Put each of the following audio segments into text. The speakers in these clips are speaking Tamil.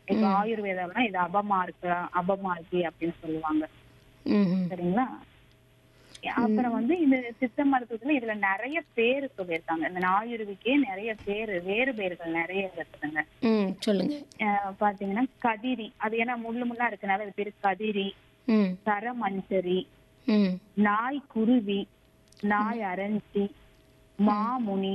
இப்ப ஆயுர்வேதம்னா இது அபமார்க்க அபமார்க்கி அப்படின்னு சொல்லுவாங்க ம்ஹும். சரிங்களா அப்புறம் வந்து இந்த சித்த மருத்துவத்துல இதுல நிறைய பேர் சொல்லியிருக்காங்க இந்த ஆயுர்விக்கே நிறைய பேரு வேறு பேர்கள் நிறைய இருக்குதுங்க ம் சொல்லுங்க அஹ் பாத்தீங்கன்னா கதிரி அது ஏன்னா முள்ளு முள்ளா இருக்கனால அது பேரு கதிரி ம் சரமஞ்சரி ம் நாய் குருவி நாய் அரஞ்சி மாமுனி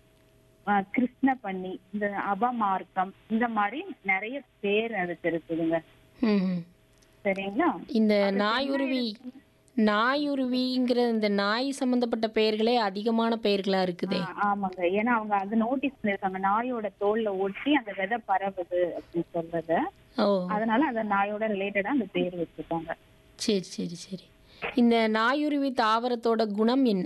அஹ் கிருஷ்ணபன்னி இந்த அபமார்க்கம் இந்த மாதிரி நிறைய பேர் அதுக்கு இருக்குதுங்க ம்ஹும். சரிங்களா இந்த நாயுருவி நாயுருவிங்கிற இந்த நாய் சம்பந்தப்பட்ட பெயர்களே அதிகமான பெயர்களா இருக்குதே ஆ, ஆமாங்க ஏன்னா அவங்க அது நோட்டீஸ் பண்ணிருக்காங்க நாயோட தோல்ல ஒட்டி அந்த விதை பரவுது அப்படின்னு சொல்றத ஓ அதனால அந்த நாயோட ரிலேட்டடா அந்த பேர் வச்சிருக்காங்க சரி சரி சரி இந்த நாயுருவி தாவரத்தோட குணம் என்ன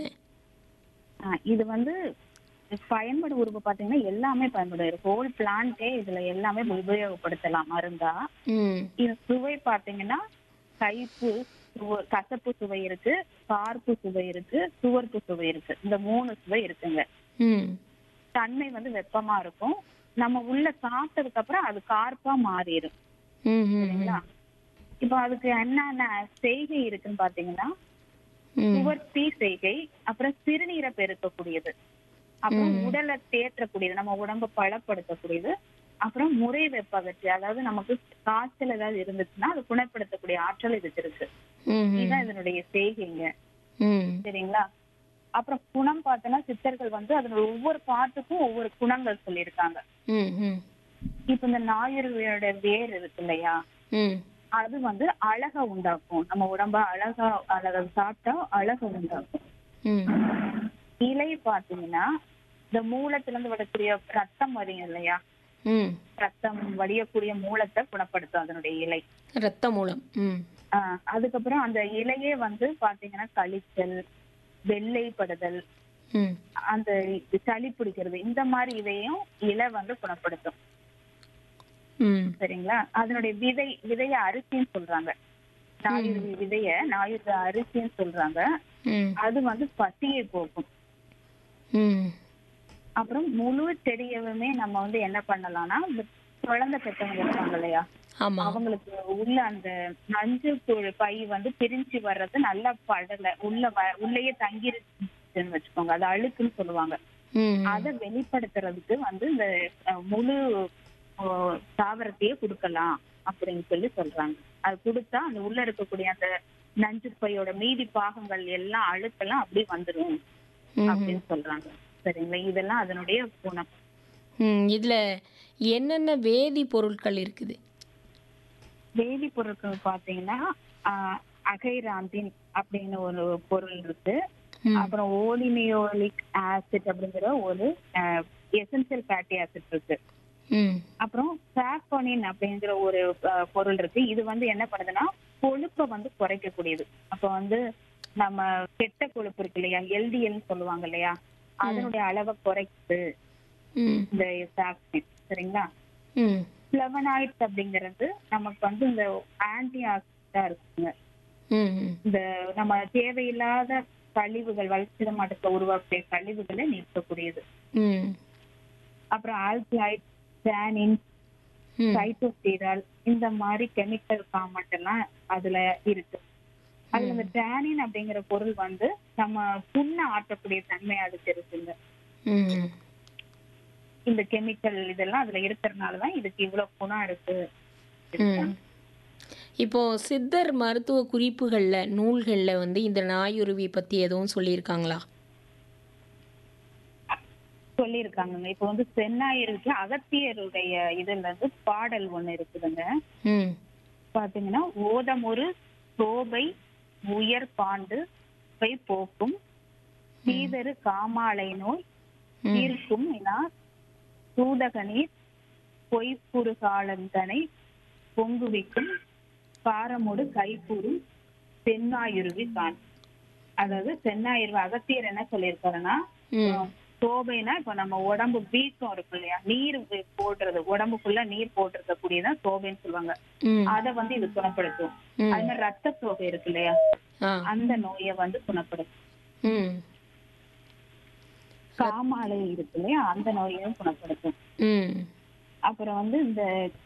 ஆ, இது வந்து பயன்படு உறுப்பு பாத்தீங்கன்னா எல்லாமே பயன்படும் ஹோல் பிளான்ட்டே இதுல எல்லாமே உபயோகப்படுத்தலாம் மருந்தா ம் இது சுவை பாத்தீங்கன்னா கைப்பு சுவ- கசப்பு சுவை இருக்கு கார்ப்பு சுவை இருக்கு சுவர்ப்பு சுவை இருக்கு இந்த மூணு சுவை இருக்குங்க ம் தன்மை வந்து வெப்பமா இருக்கும் நம்ம உள்ள சாப்பிட்டதுக்கு அப்புறம் அது கார்ப்பா மாறிடும் ம் ம் சரிங்களா இப்ப அதுக்கு என்னென்ன செய்கை இருக்குன்னு பாத்தீங்கன்னா ம் சுவர்த்தி செய்கை அப்புறம் சிறுநீரை பெருக்கக்கூடியது அப்புறம் உடலை தேற்றக்கூடியது நம்ம உடம்ப பலப்படுத்தக்கூடியது அப்புறம் முறை வெப்பகற்றி அதாவது நமக்கு காய்ச்சல் ஏதாவது இருந்துச்சுன்னா அது குணப்படுத்தக்கூடிய ஆற்றல் இதுக்கு இருக்கு ம் இதுதான் இதனுடைய செய்கைங்க ம் சரிங்களா அப்புறம் குணம் பார்த்தோன்னா சித்தர்கள் வந்து அதனோட ஒவ்வொரு பாட்டுக்கும் ஒவ்வொரு குணங்கள் சொல்லியிருக்காங்க ம் ம் இப்ப இந்த ஞாயிறுவியோட வேர் இருக்கு இல்லையா ம் அது வந்து அழக உண்டாக்கும் நம்ம உடம்ப அழகா அழக சாப்பிட்டா அழக உண்டாக்கும் ம் இலை பாத்தீங்கன்னா இந்த மூலத்துல இருந்து வரக்கூடிய ரத்தம் வரையும் இல்லையா ம் ரத்தம் வடியக்கூடிய மூலத்தை குணப்படுத்தும் அதனுடைய இலை ரத்த மூலம் ம் ஆஹ் அதுக்கப்புறம் அந்த இலையே வந்து பாத்தீங்கன்னா கழிச்சல் வெள்ளைப்படுதல் ம் அந்த சளி பிடிக்கிறது இந்த மாதிரி இதையும் இலை வந்து குணப்படுத்தும் ம் சரிங்களா அதனுடைய விதை விதைய அரிசின்னு சொல்றாங்க நாயுருவி விதைய நாயுருவி அரிசின்னு சொல்றாங்க ம் அது வந்து பசியை போக்கும் ம் அப்புறம் முழு செடியவுமே நம்ம வந்து என்ன பண்ணலாம்னா இந்த குழந்தை பெற்றவங்க இருக்காங்க இல்லையா ஆமா அவங்களுக்கு உள்ள அந்த நஞ்சு புழு பை வந்து பிரிஞ்சு வர்றது நல்லா படல உள்ள வ- உள்ளேயே தங்கிருச்சுன்னு வச்சுக்கோங்க அது அழுக்குன்னு சொல்லுவாங்க ம் அதை வெளிப்படுத்துறதுக்கு வந்து இந்த அஹ், முழு அஹ், தாவரத்தையே கொடுக்கலாம் அப்படின்னு சொல்லி சொல்றாங்க அது கொடுத்தா அந்த உள்ள இருக்கக்கூடிய அந்த நஞ்சு பையோட மீதி பாகங்கள் எல்லாம் அழுக்கெல்லாம் அப்படியே வந்துரும் ம் அப்படின்னு சொல்றாங்க சரிங்களா இதெல்லாம் அதனுடைய குணம் ம் இதில் என்னென்ன வேதி பொருட்கள் இருக்குது வேதிப்பொருட்கள் பாத்தீங்கன்னா ஆஹ், அகைராந்தின் அப்படின்னு ஒரு பொருள் இருக்கு ம் அப்புறம் ஓலினியோலிக் ஆசிட் அப்படிங்கிற ஒரு எசென்சியல் ஃபேட்டி ஆசிட் இருக்கு ம் அப்புறம் சாப்போனின் அப்படிங்கிற ஒரு அஹ், பொருள் இருக்கு இது வந்து என்ன பண்ணுதுன்னா கொழுப்பை வந்து குறைக்கக்கூடியது அப்ப வந்து நம்ம கெட்ட கொழுப்பு இருக்கு இல்லையா எல்டிஎல் சொல்லுவாங்க இல்லையா அதனுடைய அளவை குறைக்குது ம் இந்த சாப்னின் சரிங்களா ம் பிளவனாய்ட்ஸ் அப்படிங்கிறது நமக்கு வந்து இந்த ஆன்டி ஆக்சிடா இருக்குங்க ம் ம் இந்த நம்ம தேவையில்லாத கழிவுகள் வளர்ச்சித மாட்டத்தை உருவாக்கக்கூடிய கழிவுகளை நீக்கக்கூடியது ம் அப்புறம் ஆல்கலைட் சானின் ம் சைட்டோஸ்டீரால் இந்த மாதிரி கெமிக்கல் காமெண்ட் எல்லாம் அதுல இருக்கு அதுல இந்த டேனின் அப்படிங்கிற பொருள் வந்து நம்ம புண்ணை ஆற்றக்கூடிய தன்மை அதுக்கு இருக்குங்க ம் இந்த கெமிக்கல் இதெல்லாம் அதுல இருக்கிறதுனாலதான் இதுக்கு இவ்வளவு குணம் இருக்கு ம் இப்போ சித்தர் மருத்துவ குறிப்புகள்ல நூல்கள்ல வந்து இந்த நாயுருவி பத்தி எதுவும் சொல்லியிருக்காங்களா சொல்லியிருக்காங்கங்க இப்போ வந்து சென்னாயிருக்கு அகத்தியருடைய இதுல இருந்து பாடல் ஒண்ணு இருக்குதுங்க ம் பாத்தீங்கன்னா ஓதமொரு சோபை உயர் பாண்டு வை போக்கும் சீதரு காமாலை நோய் தீர்க்கும் எனா சூதகநீர் பொய்ப்புறுகாலந்தனை பொங்குவிக்கும் காரமோடு கைப்பூரும் தென்னாயுருவி கான் அதாவது தென்னாயுருவி அகத்தியர் என்ன சொல்லியிருக்காருன்னா ம் சோபைனா இப்ப நம்ம உடம்பு வீக்கம் இருக்கு இல்லையா நீர் வி- போடுறது உடம்புக்குள்ள நீர் போட்டிருக்கக்கூடியதான் சோபைன்னு சொல்லுவாங்க ம் அத வந்து இது குணப்படுத்தும் ம். அது மாதிரி ரத்த சோகை இருக்கு இல்லையா ஆ அந்த நோயை வந்து குணப்படுத்தும் ம் காமாலை இருக்கு இல்லையா அந்த நோயையும் குணப்படுத்தும் ம் அப்புறம் வந்து இந்த